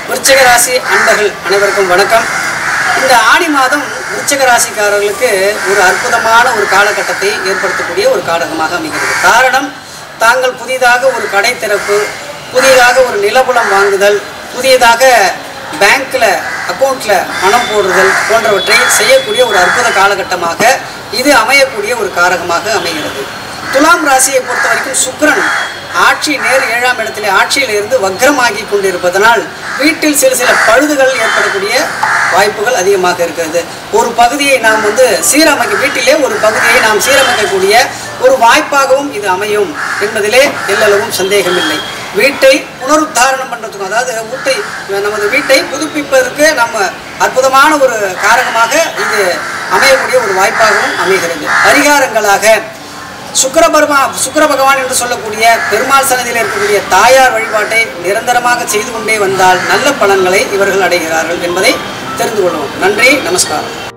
விருச்சிக ராசி அன்பர்கள் அனைவருக்கும் வணக்கம் இந்த ஆடி மாதம் விருச்சிக ராசிக்காரர்களுக்கு ஒரு அற்புதமான ஒரு காலகட்டத்தை ஏற்படுத்தக்கூடிய ஒரு காலகமாக அமைகிறது காரணம் தாங்கள் புதிதாக ஒரு கடை திறப்பு புதிதாக ஒரு நிலபுலம் வாங்குதல் புதியதாக பேங்க்ல அக்கௌண்ட்ல பணம் போடுதல் போன்றவற்றை செய்யக்கூடிய ஒரு அற்புத காலகட்டமாக இது அமையக்கூடிய ஒரு காரகமாக அமைகிறது துலாம் ராசியை பொறுத்த வரைக்கும் சுக்கிரன் ஆட்சி நேர் ஏழாம் இடத்திலே ஆட்சியில் இருந்து வக்ரமாகி கொண்டிருப்பதனால் வீட்டில் சில சில பழுதுகள் ஏற்படக்கூடிய வாய்ப்புகள் அதிகமாக இருக்கிறது ஒரு பகுதியை நாம் வந்து சீரமைக்க வீட்டிலே ஒரு பகுதியை நாம் சீரமைக்கக்கூடிய ஒரு வாய்ப்பாகவும் இது அமையும் என்பதிலே எல்லளவும் சந்தேகமில்லை வீட்டை புனருத்தாரணம் பண்ணுறதுக்கும் அதாவது வீட்டை நமது வீட்டை புதுப்பிப்பதற்கு நம்ம அற்புதமான ஒரு காரகமாக இது அமையக்கூடிய ஒரு வாய்ப்பாகவும் அமைகிறது பரிகாரங்களாக சுக்கிர பரமா சுக்கிர பகவான் என்று சொல்லக்கூடிய பெருமாள் சன்னதியில் இருக்கக்கூடிய தாயார் வழிபாட்டை நிரந்தரமாக செய்து கொண்டே வந்தால் நல்ல பலன்களை இவர்கள் அடைகிறார்கள் என்பதை தெரிந்து கொள்வோம் நன்றி நமஸ்காரம்